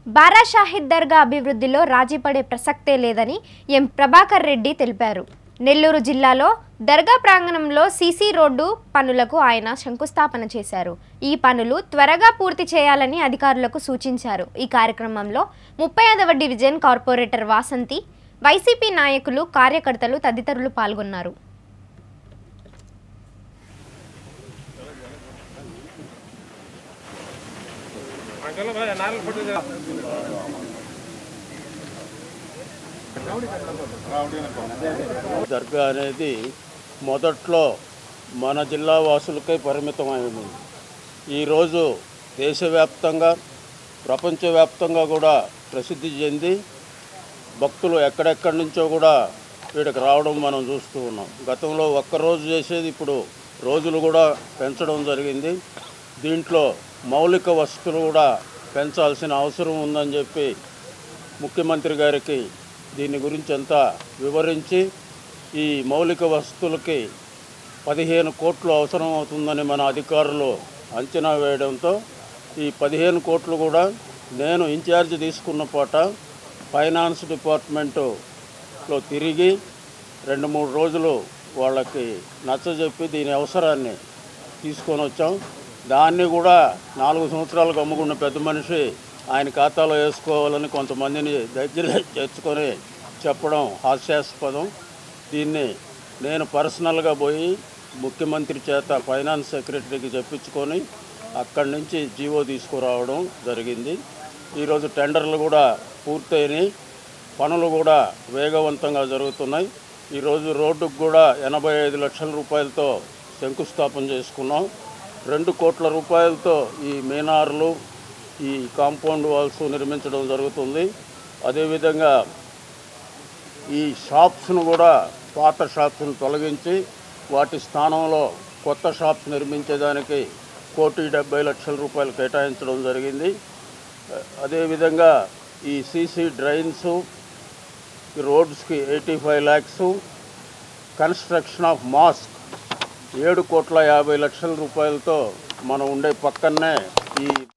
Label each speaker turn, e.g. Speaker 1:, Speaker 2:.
Speaker 1: బారా షాహిద్ దర్గా అభివృద్ధిలో రాజీ పడే ప్రసక్తే లేదని ఎం ప్రభాకర్ రెడ్డి తెలిపారు నెల్లూరు జిల్లాలో దర్గా ప్రాంగణంలో సీసీ రోడ్డు పనులకు ఆయన శంకుస్థాపన చేశారు ఈ పనులు త్వరగా పూర్తి చేయాలని అధికారులకు సూచించారు ఈ కార్యక్రమంలో ముప్పై ఐదవ డివిజన్ కార్పొరేటర్ వాసంతి వైసీపీ నాయకులు కార్యకర్తలు తదితరులు పాల్గొన్నారు
Speaker 2: దర్గా అనేది మొదట్లో మన జిల్లా వాసులకే పరిమితమైంది ఈరోజు దేశవ్యాప్తంగా ప్రపంచవ్యాప్తంగా కూడా ప్రసిద్ధి చెంది భక్తులు ఎక్కడెక్కడి నుంచో కూడా వీడికి రావడం మనం చూస్తూ ఉన్నాం గతంలో ఒక్కరోజు చేసేది ఇప్పుడు రోజులు కూడా పెంచడం జరిగింది దీంట్లో మౌలిక వసతులు కూడా పెంచాల్సిన అవసరం ఉందని చెప్పి ముఖ్యమంత్రి గారికి దీని గురించి అంతా వివరించి ఈ మౌలిక వసతులకి పదిహేను కోట్లు అవసరం అవుతుందని మన అధికారులు అంచనా వేయడంతో ఈ పదిహేను కోట్లు కూడా నేను ఇన్ఛార్జ్ తీసుకున్న పాట ఫైనాన్స్ డిపార్ట్మెంటులో తిరిగి రెండు మూడు రోజులు వాళ్ళకి నచ్చజెప్పి దీని అవసరాన్ని తీసుకొని వచ్చాం దాన్ని కూడా నాలుగు సంవత్సరాలకు అమ్ముకున్న పెద్ద మనిషి ఆయన ఖాతాలో వేసుకోవాలని కొంతమందిని దగ్గర తెచ్చుకొని చెప్పడం హాస్యాస్పదం దీన్ని నేను పర్సనల్గా పోయి ముఖ్యమంత్రి చేత ఫైనాన్స్ సెక్రటరీకి చెప్పించుకొని అక్కడి నుంచి జీవో తీసుకురావడం జరిగింది ఈరోజు టెండర్లు కూడా పూర్తయినాయి పనులు కూడా వేగవంతంగా జరుగుతున్నాయి ఈరోజు రోడ్డుకు కూడా ఎనభై ఐదు లక్షల రూపాయలతో శంకుస్థాపన చేసుకున్నాం రెండు కోట్ల రూపాయలతో ఈ మీనార్లు ఈ కాంపౌండ్ వాల్స్ నిర్మించడం జరుగుతుంది అదేవిధంగా ఈ షాప్స్ను కూడా పాత షాప్స్ను తొలగించి వాటి స్థానంలో కొత్త షాప్స్ నిర్మించేదానికి కోటి డెబ్బై లక్షల రూపాయలు కేటాయించడం జరిగింది అదేవిధంగా ఈ సీసీ డ్రైన్స్ ఈ రోడ్స్కి eighty five lakhs construction of mosque ఏడు కోట్ల యాభై లక్షల రూపాయలతో మనం ఉండే పక్కనే ఈ